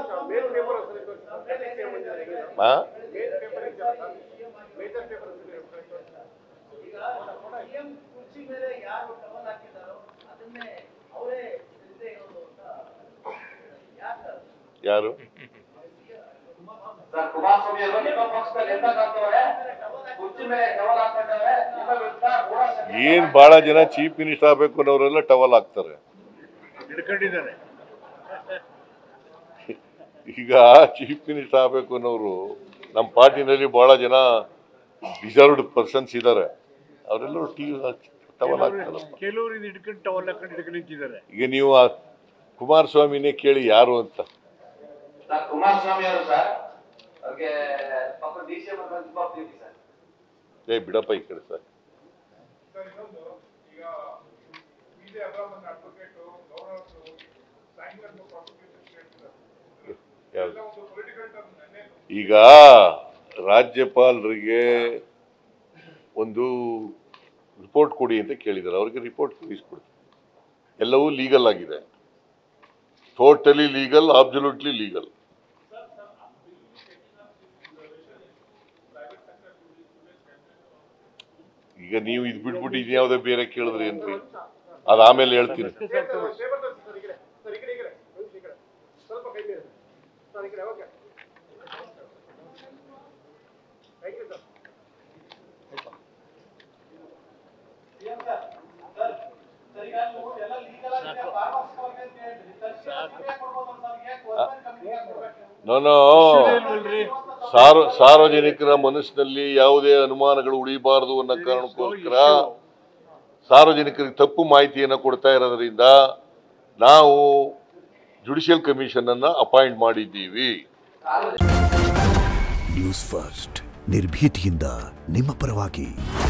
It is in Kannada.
ಆ? ಸಿಎಂ ಕುರ್ಚಿ ಮೇಲೆ ಯಾರು ಟವಲ್ ಹಾಕಿದಾರೋ ಅದನ್ನೇ ಅವರೇ ಇಲ್ಲದೆ ಇರೋದು ಅಂತ ಯಾಕೆ ಯಾರು ಸರ್ ಕುಮಾರಸ್ವಾಮಿ ಅವರು ನಿಮ್ಮ ಪಕ್ಷದಲ್ಲಿ ಎಂತ ಕಾಣ್ತವ್ರೆ ಕುರ್ಚಿ ಮೇಲೆ ಟವಲ್ ಹಾಕೊಂಡವ್ರೆ ನಿಮ್ಮ ವಿರುದ್ಧ ಕೂಡ ಏನ್ ಬಹಳ ಜನ ಚೀಫ್ ಮಿನಿಸ್ಟರ್ ಆಗ್ಬೇಕು ಅನ್ನೋರೆಲ್ಲ ಟವಲ್ ಹಾಕ್ತಾರೆ ಹಿಡ್ಕೊಂಡಿದ್ದಾರೆ ಈಗ ಚೀಫ್ ಮಿನಿಸ್ಟರ್ ಆಗಬೇಕು ಅನ್ನೋರು ನಮ್ಮ ಪಾರ್ಟಿನಲ್ಲಿ ಬಹಳ ಜನ ಡಿಸರ್ವ್ಡ್ ಪರ್ಸನ್ಸ್ ಇದ್ದಾರೆ ಅವರೆಲ್ಲರೂ ಟಿ ಟವಲ್ ಹಾಕ್ತಾರಪ್ಪ ಕೆಲವರು ಇದು ಹಿಡ್ಕೊಂಡು ಟವಲ್ ಹಾಕೊಂಡು ಹಿಡ್ಕೊಂಡು ನಿಂತಿದ್ದಾರೆ ಈಗ ನೀವು ಆ ಕುಮಾರಸ್ವಾಮಿನೇ ಕೇಳಿ ಯಾರು ಅಂತ ಸರ್ ಕುಮಾರಸ್ವಾಮಿ ಅವರು ಸರ್ ಅವ್ರಿಗೆ ಪಾಪ ಡಿ ಸಿ ಎಂ ತುಂಬಾ ಪ್ರೀತಿ ಸರ್ ಏ ಬಿಡಪ್ಪ ಈ ಕಡೆ ಸರ್ ಸರ್ ಇನ್ನೊಂದು ಈಗ ಬಿಜೆ ಅಬ್ರಾಹ್ಮನ್ ಅಡ್ವೊಕೇಟ್ ಗೌರವ್ ಸಾಯಂಕಾಲ ಪ್ರಾಸಿಕ್ಯೂಷನ್ ಹೇಳ್ತಿದ್ದಾರೆ ಯಾವ್ದು ಎಲ್ಲ ಒಂದು ಪೊಲಿಟಿಕಲ್ ಟರ್ಮ್ ನೆನ್ನೆ ಈಗ ರಾಜ್ಯಪಾಲರಿಗೆ ಒಂದು ರಿಪೋರ್ಟ್ ಕೊಡಿ ಅಂತ ಕೇಳಿದ್ದಾರೆ ಅವ್ರಿಗೆ ರಿಪೋರ್ಟ್ ಕಳಿಸ್ಕೊಡ್ತೀವಿ ಎಲ್ಲವೂ ಲೀಗಲ್ ಆಗಿದೆ ಟೋಟಲಿ ಲೀಗಲ್ ಅಬ್ಸಲ್ಯೂಟ್ಲಿ ಲೀಗಲ್ ಈಗ ನೀವು ಇದು ಬಿಟ್ಬಿಟ್ಟು ಇನ್ಯಾವುದೇ ಬೇರೆ ಕೇಳಿದ್ರಿ ಏನ್ರಿ ಅದು ಆಮೇಲೆ ಹೇಳ್ತೀನಿ ಪೇಪರ್ ತರಿಸಿ ಸರ್ ಈ ಕಡೆ ಸರ್ ಈ ಕಡೆ ಈ ಕಡೆ ಒಂದು ಈ ಕಡೆ ಸ್ವಲ್ಪ ಕೈ ಮೇಲೆ ಸರ್ ಈ ಕಡೆ okay thank you sir CM sir sir sir ಈಗ ನೀವು ಎಲ್ಲ ಲೀಗಲ್ ಆಗಿದೆ ಪಾರದರ್ಶಕವಾಗಿ ಅಂತ ಹೇಳಿದ್ರಿ ಸರ್ ಕಮ್ಮಿ ಕೊಡ್ಬೋದು ಸರ್ ಯಾಕೆ ಗೌರ್ಮೆಂಟ್ ಕಮ್ಮಿ ಕೊಡ್ಬೇಕು ನಾನು ಸಾರ್ವ ಸಾರ್ವಜನಿಕರ ಮನಸ್ಸಿನಲ್ಲಿ ಯಾವುದೇ ಅನುಮಾನಗಳು ಉಳಿಬಾರದು ಅನ್ನೋ ಕಾರಣಕ್ಕೋಸ್ಕರ ಸಾರ್ವಜನಿಕರಿಗೆ ತಪ್ಪು ಮಾಹಿತಿಯನ್ನು ಕೊಡ್ತಾ ಇರೋದ್ರಿಂದ ನಾವು ಜುಡಿಷಿಯಲ್ ಕಮಿಷನ್ ಅನ್ನ ಅಪಾಯಿಂಟ್ ಮಾಡಿದ್ದೀವಿ ನ್ಯೂಸ್ ಫಸ್ಟ್ ನಿರ್ಭೀತಿಯಿಂದ ನಿಮ್ಮ ಪರವಾಗಿ